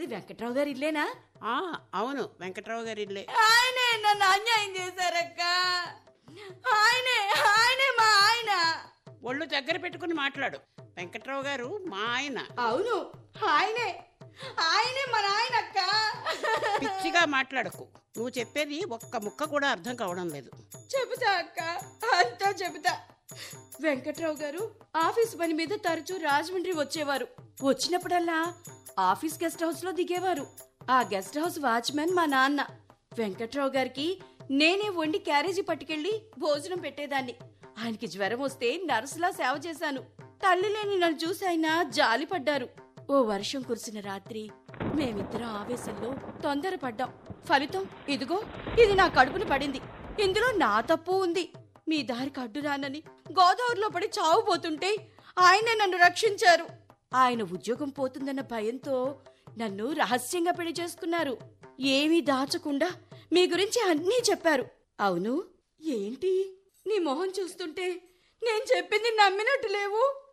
వెంకట్రావు గారి ఇల్లేనా ఆ అవును వెంకట్రావు గారి ఇల్లే ఆయనే నన్ను అన్యాయం చేశారక్క ఆయనే ఆయనే మా ఆయన ఒళ్ళు దగ్గర పెట్టుకుని మాట్లాడు వెంకట్రావు గారు మా ఆయన అవును ఆయనే ఆయనే మా నాయన అక్క పిచ్చిగా మాట్లాడకు నువ్వు చెప్పేది ఒక్క ముక్క కూడా అర్థం కావడం లేదు చెబుతా అక్క అంతా చెబుతా వెంకట్రావు గారు ఆఫీస్ పని మీద తరచూ రాజమండ్రి వచ్చేవారు వచ్చినప్పుడల్లా ఆఫీస్ గెస్ట్ హౌస్ లో దిగేవారు ఆ గెస్ట్ హౌస్ వాచ్మెన్ మా నాన్న వెంకట్రావు గారికి నేనే వండి క్యారేజీ పట్టుకెళ్లి భోజనం పెట్టేదాన్ని ఆయనకి జ్వరం వస్తే నర్సులా సేవ చేశాను తల్లి లేని నన్ను చూసి ఆయన జాలిపడ్డారు ఓ వర్షం కురిసిన రాత్రి మేమిద్దరం ఆవేశంలో తొందరపడ్డాం ఫలితం ఇదిగో ఇది నా కడుపున పడింది ఇందులో నా తప్పు ఉంది మీ దారికి అడ్డు రానని గోదావరిలో పడి చావుపోతుంటే ఆయనే నన్ను రక్షించారు ఆయన ఉద్యోగం పోతుందన్న భయంతో నన్ను రహస్యంగా పెళ్లి చేసుకున్నారు ఏమీ దాచకుండా మీ గురించి అన్నీ చెప్పారు అవును ఏంటి నీ మొహం చూస్తుంటే నేను చెప్పింది నమ్మినట్టు లేవు